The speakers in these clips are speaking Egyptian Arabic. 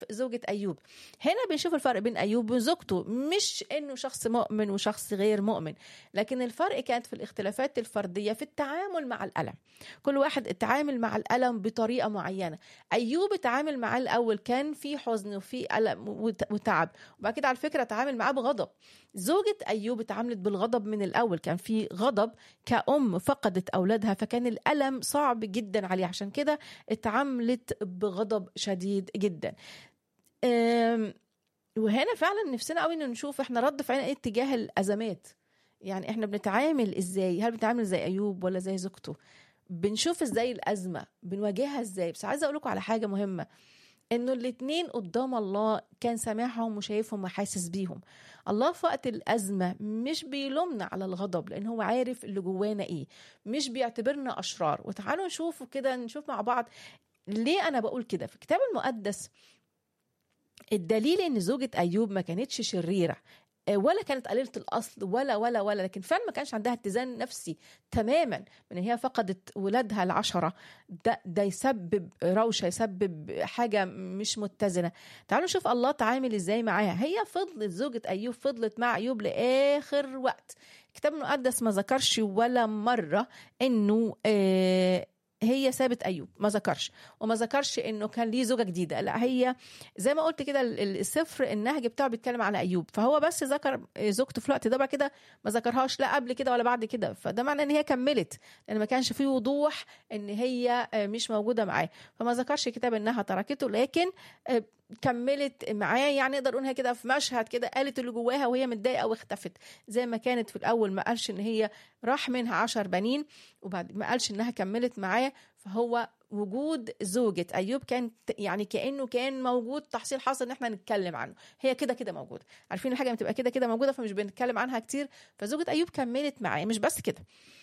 زوجة أيوب هنا بنشوف الفرق بين أيوب وزوجته مش إنه شخص مؤمن وشخص غير مؤمن لكن الفرق كانت في الاختلافات الفردية في التعامل مع الألم كل واحد اتعامل مع الألم بطريقة معينة أيوب اتعامل معاه الأول كان في حزن وفي ألم وت- وتعب وبعد كده على فكرة اتعامل معاه بغضب زوجة أيوب اتعاملت بالغضب من الأول كان في غضب كأم فقدت أولادها فكان الألم صعب جدا عليها عشان كده اتعاملت بغضب شديد جدا أم، وهنا فعلا نفسنا قوي ان نشوف احنا رد فعلنا ايه تجاه الازمات يعني احنا بنتعامل ازاي هل بنتعامل زي ايوب ولا زي زوجته بنشوف ازاي الازمه بنواجهها ازاي بس عايزه اقول لكم على حاجه مهمه انه الاتنين قدام الله كان سامعهم وشايفهم وحاسس بيهم الله في وقت الازمه مش بيلومنا على الغضب لان هو عارف اللي جوانا ايه مش بيعتبرنا اشرار وتعالوا نشوف كده نشوف مع بعض ليه انا بقول كده في الكتاب المقدس الدليل ان زوجة ايوب ما كانتش شريرة آه، ولا كانت قليلة الأصل ولا ولا ولا لكن فعلا ما كانش عندها اتزان نفسي تماما من إن هي فقدت ولادها العشرة ده, ده يسبب روشة يسبب حاجة مش متزنة تعالوا نشوف الله تعامل ازاي معاها هي فضلت زوجة أيوب فضلت مع أيوب لآخر وقت الكتاب المقدس ما ذكرش ولا مرة إنه آه هي سابت ايوب ما ذكرش وما ذكرش انه كان ليه زوجه جديده لا هي زي ما قلت كده ال- ال- السفر النهج بتاعه بيتكلم على ايوب فهو بس ذكر زوجته في الوقت ده بعد كده ما ذكرهاش لا قبل كده ولا بعد كده فده معناه ان هي كملت لان ما كانش فيه وضوح ان هي آه، مش موجوده معاه فما ذكرش الكتاب انها تركته لكن آه، كملت معاه يعني نقدر نقول هي كده في مشهد كده قالت اللي جواها وهي متضايقه واختفت زي ما كانت في الاول ما قالش ان هي راح منها عشر بنين وبعد ما قالش انها كملت معاه فهو وجود زوجة أيوب كان ت- يعني كأنه كان موجود تحصيل حاصل إن إحنا نتكلم عنه هي كده كده موجودة عارفين الحاجة بتبقى كده كده موجودة فمش بنتكلم عنها كتير فزوجة أيوب كملت معاه مش بس كده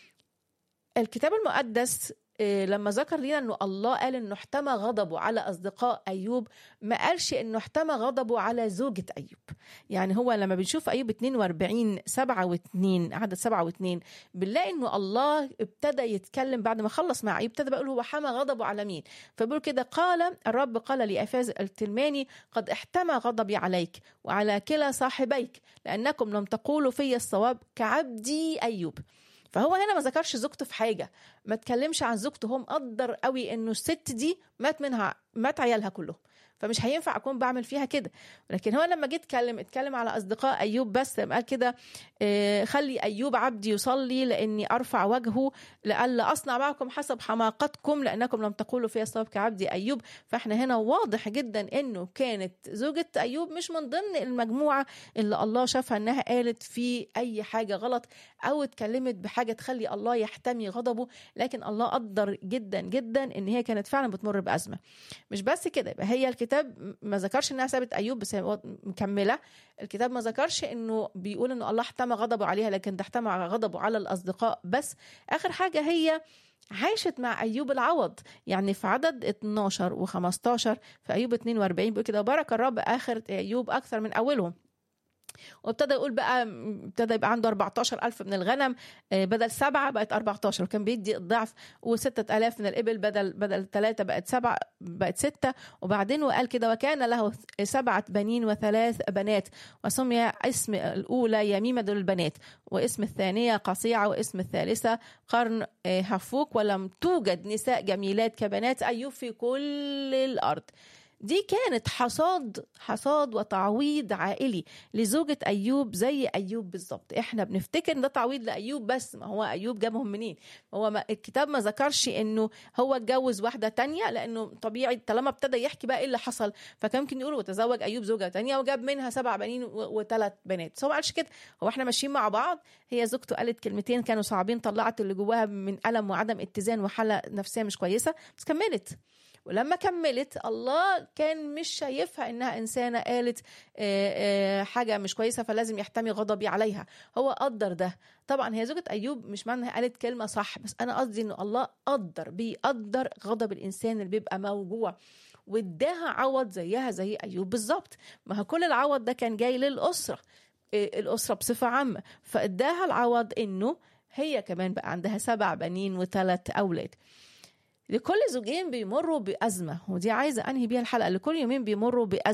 الكتاب المقدس إيه، لما ذكر لنا انه الله قال انه احتمى غضبه على اصدقاء ايوب ما قالش انه احتمى غضبه على زوجة ايوب يعني هو لما بنشوف ايوب 42 7 و2 عدد 7 و2 بنلاقي انه الله ابتدى يتكلم بعد ما خلص مع ايوب ابتدى بيقول هو حمى غضبه على مين فبيقول كده قال الرب قال لافاز التلماني قد احتمى غضبي عليك وعلى كلا صاحبيك لانكم لم تقولوا في الصواب كعبدي ايوب فهو هنا ما ذكرش زوجته في حاجه ما اتكلمش عن زوجته هو مقدر قوي انه الست دي مات منها مات عيالها كلهم فمش هينفع اكون بعمل فيها كده لكن هو لما جه اتكلم اتكلم على اصدقاء ايوب بس لما قال كده آه، خلي ايوب عبدي يصلي لاني ارفع وجهه لئلا اصنع معكم حسب حماقتكم لانكم لم تقولوا في الصواب كعبدي ايوب فاحنا هنا واضح جدا انه كانت زوجة ايوب مش من ضمن المجموعه اللي الله شافها انها قالت في اي حاجه غلط او اتكلمت بحاجه تخلي الله يحتمي غضبه لكن الله قدر جدا جدا ان هي كانت فعلا بتمر بازمه مش بس كده يبقى هي الكتاب ما ذكرش انها سابت ايوب بس هي مكمله الكتاب ما ذكرش انه بيقول انه الله احتمى غضبه عليها لكن ده احتمى غضبه على الاصدقاء بس اخر حاجه هي عاشت مع ايوب العوض يعني في عدد 12 و15 في ايوب 42 بيقول كده بارك الرب اخر ايوب اكثر من اولهم وابتدى يقول بقى ابتدى يبقى عنده 14 ألف من الغنم آه، بدل سبعة بقت 14 وكان بيدي الضعف وستة ألاف من الإبل بدل بدل ثلاثة بقت سبعة بقت ستة وبعدين وقال كده وكان له سبعة بنين وثلاث بنات وسمي اسم الأولى يميمة دول البنات واسم الثانية قصيعة واسم الثالثة قرن آه، هفوك ولم توجد نساء جميلات كبنات أيوب في كل الأرض دي كانت حصاد حصاد وتعويض عائلي لزوجة أيوب زي أيوب بالظبط احنا بنفتكر ان ده تعويض لأيوب بس ما هو أيوب جابهم منين هو ما الكتاب ما ذكرش انه هو اتجوز واحدة تانية لأنه طبيعي طالما ابتدى يحكي بقى ايه اللي حصل فكان ممكن يقول وتزوج أيوب زوجة تانية وجاب منها سبع بنين وثلاث بنات بس هو ما قالش كده هو احنا ماشيين مع بعض هي زوجته قالت كلمتين كانوا صعبين طلعت اللي جواها من ألم وعدم اتزان وحالة نفسية مش كويسة بس كملت ولما كملت الله كان مش شايفها انها انسانه قالت آه، آه، حاجه مش كويسه فلازم يحتمي غضبي عليها هو قدر ده طبعا هي زوجة ايوب مش معنى انها قالت كلمه صح بس انا قصدي انه الله قدر بيقدر غضب الانسان اللي بيبقى موجوع واداها عوض زيها زي ايوب بالظبط ما هو كل العوض ده كان جاي للاسره آه، الاسره بصفه عامه فاداها العوض انه هي كمان بقى عندها سبع بنين وثلاث اولاد لكل زوجين بيمروا بأزمة ودي عايزة أنهي بيها الحلقة لكل يومين بيمروا بأزمة